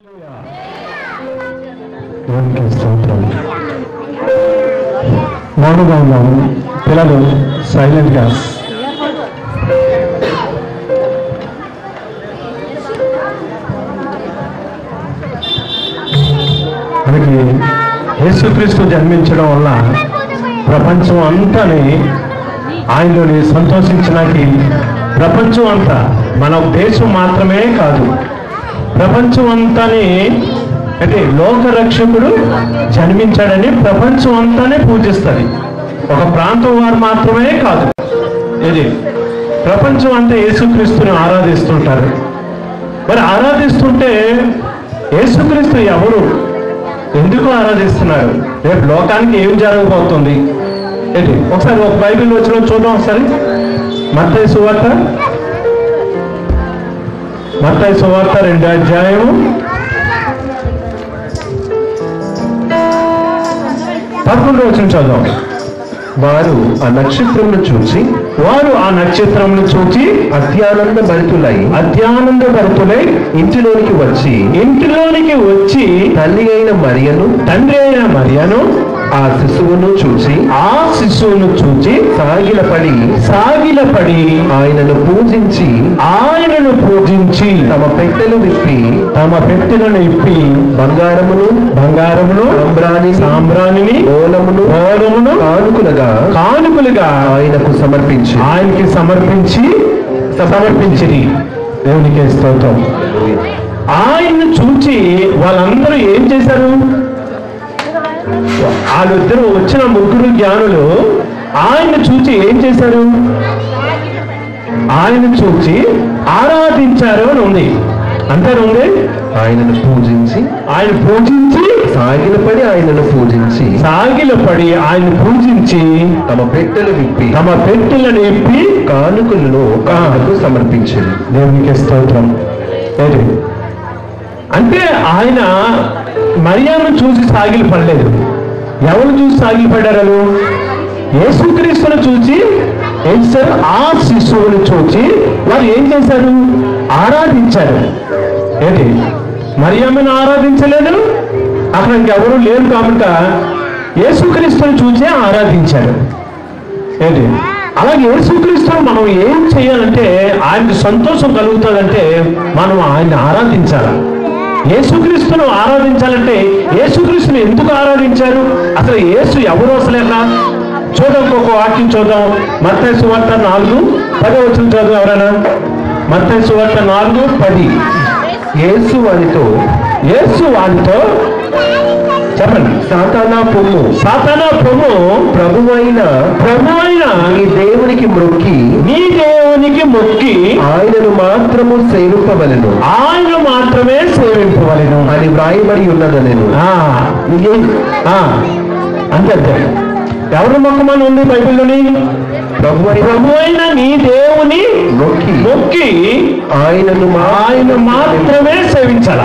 దేవునికి స్తోత్రం మౌనంగా ఉన్నాము పిల్లలు సైలెంట్గా మనకి యేసుక్రీస్తు జన్మించడం వల్ల ప్రపంచం అంతాని ఆయనలోని సంతోషించడానికి ప్రపంచం అంతా మన దేశం మాత్రమే కాదు ప్రపంచం అంతాని అంటే లోక రక్షకుడు జన్మించాడని ప్రపంచం అంతానే పూజిస్తుంది ఒక ప్రాంతం వారు మాత్రమే కాదు ఇది ప్రపంచం అంతా యేసుక్రీస్తుని ఆరాధిస్తుంటారు మరి ఆరాధిస్తుంటే యేసుక్రీస్తు ఎవరు ఎందుకు ఆరాధిస్తున్నారు రేపు లోకానికి ఏం జరగబోతుంది ఏంటి ఒకసారి ఒక బైబిల్ వచ్చిన చూద్దాం ఒకసారి మత్తయి సువార్త మత్తయి సువార్త రెండు అధ్యాయము పదకొండు వచ్చిన చదువు వారు ఆ నక్షత్రమును చూసి వారు ఆ నక్షత్రమును చూచి అత్యానంద భరితులై అత్యానంద భరితులై ఇంటిలోనికి వచ్చి ఇంటిలోనికి వచ్చి తల్లి అయిన మరియను తండ్రి అయిన మరియను ఆ శిశువును చూసి ఆ శిశువును చూచి సాగిలపడి సాగిలపడి ఆయనను పూజించి ఆయనను పూజించి తమ పెట్టెలు విప్పి తమ పెట్టెలను ఇప్పి బంగారమును బంగారమును సాంబ్రాణి సాంబ్రాణిని ఓలమును ఓలమును కానుకలుగా కానుకలుగా ఆయనకు సమర్పించి ఆయనకి సమర్పించి సమర్పించిరి దేవునికి స్తోత్రం ఆయన్ను చూచి వాళ్ళందరూ ఏం చేశారు వాళ్ళిద్దరు వచ్చిన ముగ్గురు జ్ఞానులు ఆయన చూచి ఏం చేశారు ఆయన చూచి ఆరాధించారు అని ఉంది అంతేనా ఉంది ఆయనను పూజించి ఆయన పూజించి సాగిలపడి ఆయనను పూజించి సాగిలపడి ఆయన పూజించి తమ పెట్టెలు విప్పి తమ పెట్టెలను ఇప్పి కానుకలను ఆయనకు సమర్పించారు దేవునికి స్తోత్రం ఏది? అంటే ఆయన మరియాను చూసి సాగిలి పడలేదు ఎవరు చూసి సాగిలి పడ్డారు యేసుక్రీస్తును చూసి ఏం చేశారు ఆ శిశువుని చూసి వారు ఏం చేశారు ఆరాధించారు ఏంటి మరియమ్మను ఆరాధించలేదు అక్కడ ఇంకెవరు లేరు కాబట్టి యేసుక్రీస్తుని చూసి ఆరాధించారు ఏంటి అలాగే యేసుక్రీస్తును మనం ఏం చేయాలంటే ఆయనకు సంతోషం కలుగుతుందంటే మనం ఆయన్ని ఆరాధించాలి యేసుక్రీస్తును ఆరాధించాలంటే యేసుక్రీస్తుని ఎందుకు ఆరాధించారు అసలు యేసు ఎవరు అసలు ఎట్లా చూద్దాం ఇంకొక వాక్యం చూద్దాం మత్తయి సువార్త నాలుగు పది వచ్చిన చదువు ఎవరైనా మత్తయి సువార్త నాలుగు పది యేసు వారితో యేసు వారితో చెప్పండి సాతానా పొమ్ము సాతానా పొమ్ము ప్రభువైన ప్రభు అయిన ఈ దేవునికి మ్రొక్కి నీ దేవునికి మొక్కి ఆయనను మాత్రము సేవింపవలెను ఆయన మాత్రమే సేవింపవలను అని వ్రాయబడి ఉన్నదనెను ఆ, ఇది, ఆ, అంతే అంతే ఎవరు మొక్కమని ఉంది బైబిల్లోని ప్రభు అయిన ప్రభు అయిన నీ దేవుని మొక్కి మొక్కి ఆయనను మా- ఆయన మాత్రమే సేవించాల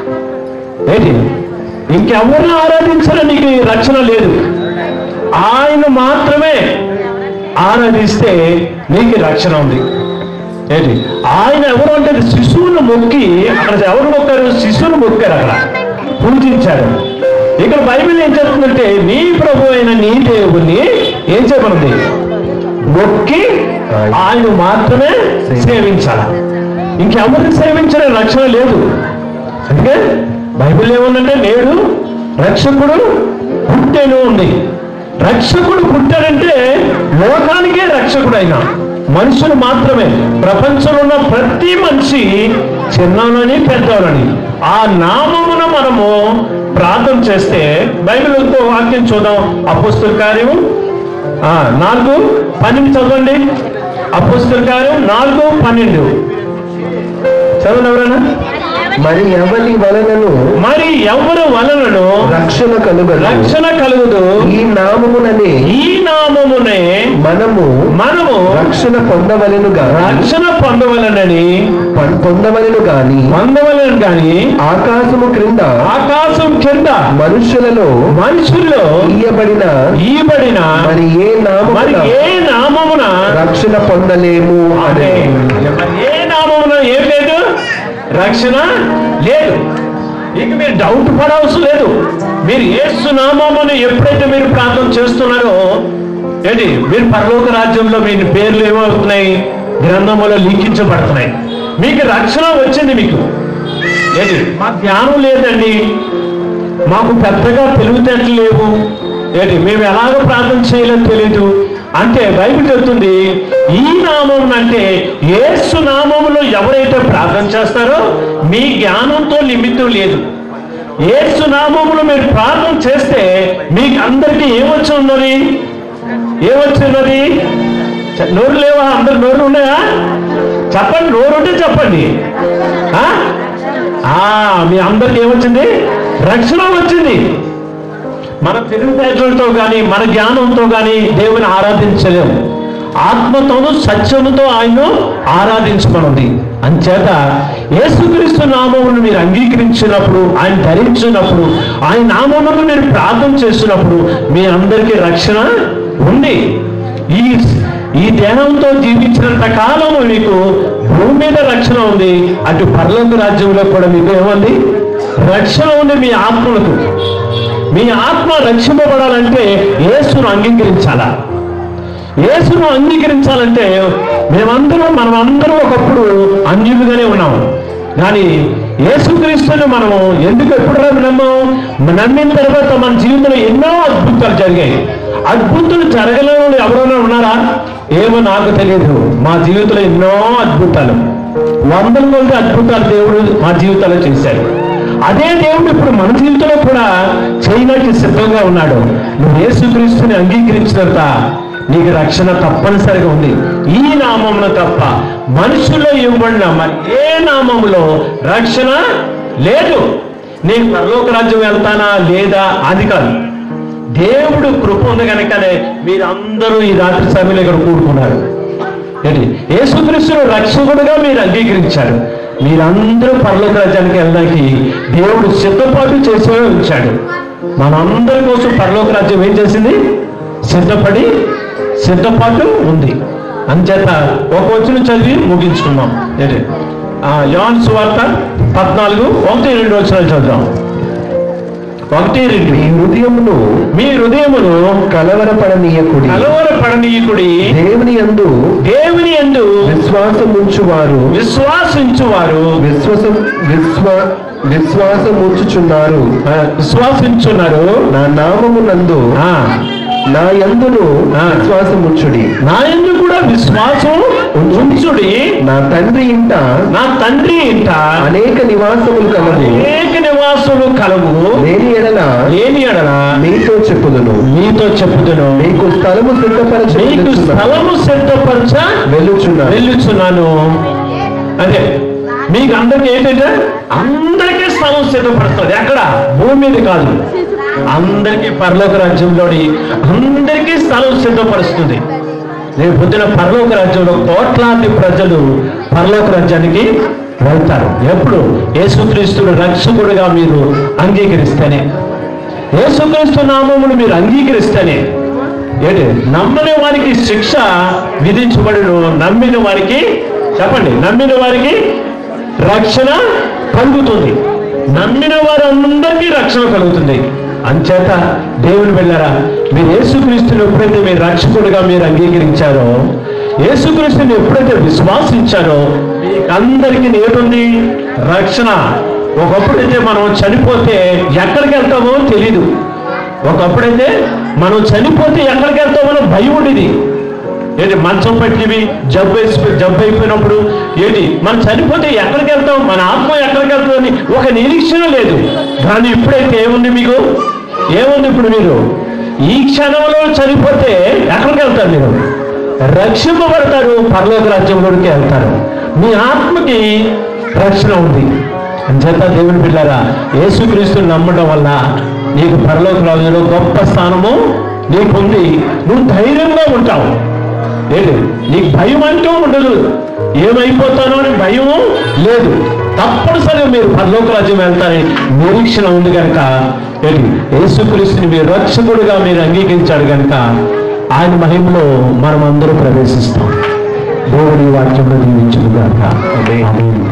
ఏంటి ఇంకెవరిని ఆరాధించాలో నీకు రక్షణ లేదు ఆయన మాత్రమే ఆరాధిస్తే నీకు రక్షణ ఉంది ఏంటి ఆయన ఎవరు అంటే శిశువును మొక్కి అక్కడ ఎవరు మొక్కారు శిశువును మొక్కారు అక్కడ పూజించారు ఇక్కడ బైబిల్ ఏం చెప్తుందంటే నీ ప్రభు అయిన నీ దేవుణ్ణి ఏం చెప్పనుంది మొక్కి ఆయన మాత్రమే సేవించాలి ఇంకెవరిని సేవించే రక్షణ లేదు అందుకే బైబిల్ ఏముందంటే నేడు రక్షకుడు పుట్టేను ఉంది రక్షకుడు పుట్టాడంటే లోకానికే రక్షకుడు అయినా మనుషులు మాత్రమే ప్రపంచంలో ఉన్న ప్రతి మనిషి చిన్నోనని పెద్దోనని ఆ నామమున మనము ప్రార్థన చేస్తే బైబిల్ ఇంకో వాక్యం చూద్దాం అపుస్తుల కార్యము ఆ, నాలుగు పన్నెండు చదవండి అపుస్తుల కార్యం నాలుగు పన్నెండు చదవండి ఎవరైనా మరి ఎవరి వలనను మరి ఎవరు వలనను రక్షణ కలుగదు రక్షణ కలుగుదు ఈ నామముననే ఈ నామమునే మనము మనము రక్షణ పొందవలెను గాని రక్షణ పొందవలనని పం- పొందవలెను గాని పొందవలను గాని ఆకాశము క్రింద ఆకాశం కింద మనుషులలో మనుషుల్లో ఇయ్యబడిన ఈబడిన మరి ఏ మరి నామమున ఏ నామమున రక్షణ పొందలేము అదే అనే మరి ఏ నామమున ఏం లేదు రక్షణ లేదు ఇక మీరు డౌట్ పడవలసిన లేదు మీరు ఏసు నామమును ఎప్పుడైతే మీరు ప్రార్థన చేస్తున్నారో ఏంటి మీరు పరలోక రాజ్యంలో మీ పేర్లు ఏమవుతున్నాయి గ్రంథములో లిఖించబడుతున్నాయి మీకు రక్షణ వచ్చింది మీకు ఏంటి మా జ్ఞానం లేదండి మాకు పెద్దగా తెలివితేటలు లేవు ఏంటి మేము ఎలాగ ప్రార్థన చేయలేదో తెలియదు అంటే బైబిల్ చెప్తుంది ఈ నామం అంటే ఏసు నామములో ఎవరైతే ప్రార్థన చేస్తారో మీ జ్ఞానంతో నిమిత్తం లేదు ఏసు నామములో మీరు ప్రార్థన చేస్తే మీకు అందరికీ ఏమొచ్చి ఉన్నది ఏమొచ్చి ఉన్నది చ- నోరు లేవా అందరు నోరు ఉన్నాయా చెప్పండి నోరు ఉంటే చెప్పండి ఆ? ఆ, మీ అందరికి ఏమొచ్చింది రక్షణ వచ్చింది మన తెలివితేటలతో కానీ మన జ్ఞానంతో కానీ దేవుని ఆరాధించలేము ఆత్మతోనూ సత్యముతో ఆయన్ను ఆరాధించమనుంది అంచేత యేసుక్రీస్తు నామమును మీరు అంగీకరించినప్పుడు ఆయన ధరించినప్పుడు ఆయన నామమును మీరు ప్రార్థన చేసినప్పుడు మీ అందరికీ రక్షణ ఉంది ఈ ఈ దేహంతో జీవించినంత కాలము మీకు భూమి మీద రక్షణ ఉంది అటు పరలోక రాజ్యంలో కూడా మీకు ఏముంది రక్షణ ఉంది మీ ఆత్మలకు మీ ఆత్మ రక్షింపబడాలంటే యేసును అంగీకరించాలా యేసును అంగీకరించాలంటే మేమందరం మనమందరం ఒకప్పుడు అన్యులుగానే ఉన్నాము కానీ యేసుక్రీస్తుని మనము ఎందుకు ఎప్పుడు నమ్మాము నమ్మిన తర్వాత మన జీవితంలో ఎన్నో అద్భుతాలు జరిగాయి అద్భుతాలు జరగలేని వాళ్ళు ఎవరైనా ఉన్నారా ఏమో నాకు తెలియదు మా జీవితంలో ఎన్నో అద్భుతాలు వందల కొద్ది అద్భుతాలు దేవుడు మా జీవితాల్లో చేశాడు అదే దేవుడు ఇప్పుడు మన జీవితంలో కూడా చేయడానికి సిద్ధంగా ఉన్నాడు నువ్వు యేసుక్రీస్తుని అంగీకరించినంత నీకు రక్షణ తప్పనిసరిగా ఉంది ఈ నామమును తప్ప మనుషుల్లో ఇవ్వబడిన మరి ఏ నామములో రక్షణ లేదు నేను పరలోక రాజ్యం వెళ్తానా లేదా అది కాదు దేవుడు కృప ఉంది కనుకనే మీరందరూ ఈ రాత్రి సమయంలో ఇక్కడ కూడుకున్నారు ఏంటి యేసుక్రీస్తును రక్షకుడుగా మీరు అంగీకరించారు మీరందరూ పరలోక రాజ్యానికి వెళ్ళడానికి దేవుడు సిద్ధపాటు చేసే ఉంచాడు మనందరి కోసం పరలోక రాజ్యం ఏం చేసింది సిద్ధపడి సిద్ధపాటు ఉంది అంచేత ఒక వచ్చిన చదివి ముగించుకున్నాం ఏంటి ఆ, యోహాను సువార్త పద్నాలుగు ఒకటి రెండు వచ్చిన చదువుదాం ఒకటి రెండు మీ హృదయమును మీ హృదయమును కలవరపడనీయకుడి కలవరపడనీయుకుడి దేవుని యందు దేవుని యందు విశ్వాసముంచువారు విశ్వాసించువారు విశ్వాసం విశ్వ విశ్వాసముంచుచున్నారు ఆ, విశ్వాసించున్నారు నా నామమునందు ఆ, నా యందును ఆ. విశ్వాసముంచుడి నా ఎందు కూడా విశ్వాసం ఉంచుడి నా తండ్రి ఇంట నా తండ్రి ఇంట అనేక నివాసములు కలవు అనేక నివాసులు కలవు లేని ఎడల లేని ఎడల మీతో చెప్పుదును మీతో చెప్పుదును మీకు స్థలము సిద్ధపరచ మీకు స్థలము సిద్ధపరచ వెళ్ళుచున్నారు వెళ్ళుచున్నాను అదే మీకు అందరికి ఏంటంటే అందరికీ స్థలం సిద్ధపడుతుంది ఎక్కడ భూమి మీద కాదు అందరికీ పరలోక రాజ్యంలోని అందరికీ స్థలం సిద్ధపరుస్తుంది రేపు పొద్దున పరలోక రాజ్యంలో కోట్లాది ప్రజలు పరలోక రాజ్యానికి వెళ్తారు ఎప్పుడు యేసుక్రీస్తుడు రక్షకుడుగా మీరు అంగీకరిస్తేనే యేసుక్రీస్తు నామమును మీరు అంగీకరిస్తేనే ఏంటి నమ్మని వారికి శిక్ష విధించబడిను నమ్మిన వారికి చెప్పండి నమ్మిన వారికి రక్షణ కలుగుతుంది నమ్మిన వారందరికీ రక్షణ కలుగుతుంది అంచేత దేవుని వెళ్ళారా మీరు యేసుక్రీస్తుని ఎప్పుడైతే మీరు రక్షకుడిగా మీరు అంగీకరించారో యేసుక్రీస్తుని ఎప్పుడైతే విశ్వాసించారో మీకు అందరికీ ఏటుంది రక్షణ ఒకప్పుడైతే మనం చనిపోతే ఎక్కడికి వెళ్తామో తెలీదు ఒకప్పుడైతే మనం చనిపోతే ఎక్కడికి వెళ్తామో భయం ఉండేది ఏంటి మంచం పట్టినవి జబ్బు వేసి జబ్బు అయిపోయినప్పుడు ఏంటి మనం చనిపోతే ఎక్కడికి వెళ్తాం మన ఆత్మ ఎక్కడికి వెళ్తుందని ఒక నిరీక్షణ లేదు కానీ ఇప్పుడైతే ఏముంది మీకు ఏముంది ఇప్పుడు మీరు ఈ క్షణంలో చనిపోతే ఎక్కడికి వెళ్తారు మీరు రక్షింపబడతారు పరలోక రాజ్యంలోకి వెళ్తారు మీ ఆత్మకి రక్షణ ఉంది అంచేత దేవుని పిల్లరా యేసుక్రీస్తుని నమ్మడం వల్ల నీకు పరలోక రాజ్యంలో గొప్ప స్థానము నీకుంది నువ్వు ధైర్యంగా ఉంటావు ఏంటి నీకు భయం అంటూ ఉండదు ఏమైపోతానో అని భయము లేదు తప్పనిసరిగా మీరు పరలోక రాజ్యం వెళ్తారని నిరీక్షణ ఉంది కనుక ఏంటి యేసుక్రీస్తుని మీరు రక్షకుడుగా మీరు అంగీకరించాడు కనుక ఆయన మహిమలో మనం అందరూ ప్రవేశిస్తాం దేవుడి వాక్యంలో దీవించుగాక ఆమేన్